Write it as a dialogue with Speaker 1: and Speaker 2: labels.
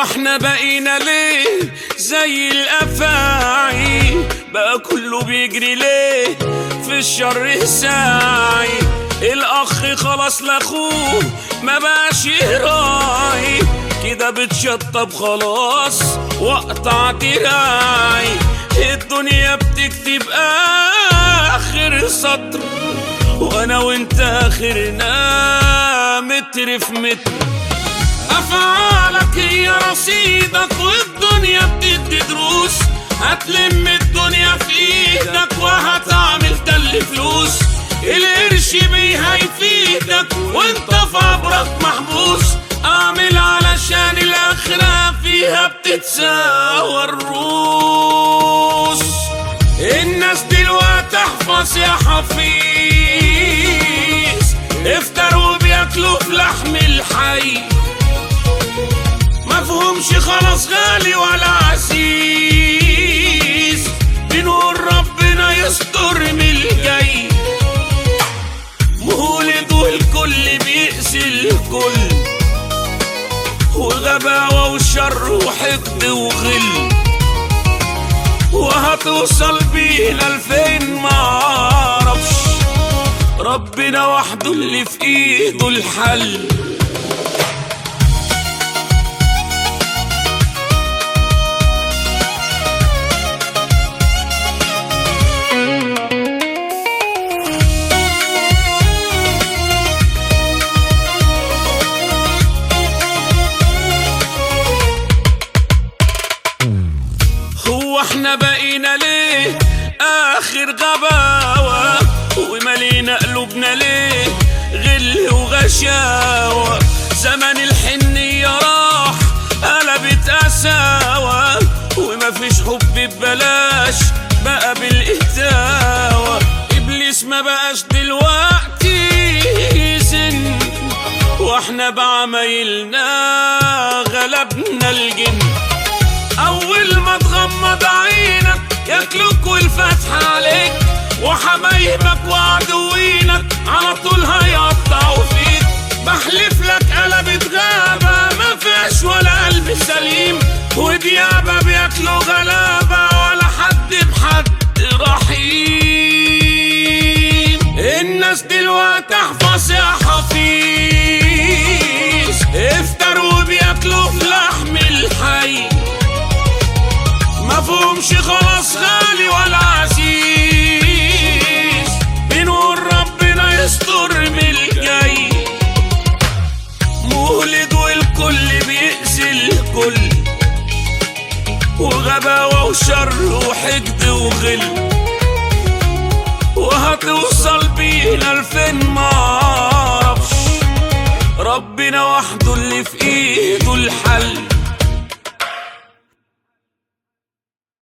Speaker 1: احنا بقينا ليه زي الافاعي بقى كله بيجري ليه في الشر ساعي الاخ خلاص لاخوه ما بقاش يراعي كده بتشطب خلاص واقطع دراعي الدنيا بتكتب اخر سطر وانا وانت اخرنا متر في متر افعالك هي رصيدك والدنيا بتدي دروس هتلم الدنيا في ايدك وهتعمل تل فلوس القرش بيه هيفيدك وانت في عبرك محبوس اعمل علشان الاخرة فيها بتتساوى الروس الناس دلوقتي احفظ يا حفيظ افتروا بياكلوا في لحم الحي مفهومش خلاص غالي ولا عزيز بنقول ربنا يستر من الجاي مولد والكل بيأذي الكل وغباوة وشر وحقد وغل وهتوصل بينا لفين معرفش ربنا وحده اللي في ايده الحل هو احنا بقينا ليه اخر غباوة وملينا قلوبنا ليه غل وغشاوة زمن الحنية راح قلبت قساوة ومفيش حب ببلاش بقى بالإهتاوة إبليس ما بقاش دلوقتي يزن واحنا بعمايلنا غلبنا الجن اول ما تغمض عينك ياكلوك والفتح عليك وحبايبك وعدوينك على طول هيقطعوا فيك بحلف لك قلبت غابة ما فيهاش ولا قلب سليم وديابة بياكلوا غلابة ولا حد بحد رحيم الناس دلوقتي احفظ يا حفيظ افتروا بياكلوا في لحم الحي مفهومش خلاص غالي ولا عزيز بنقول ربنا يستر من الجاي مولد والكل بيأذي الكل وغباوة وشر وحقد وغل وهتوصل بينا لفين معرفش ربنا وحده اللي في ايده الحل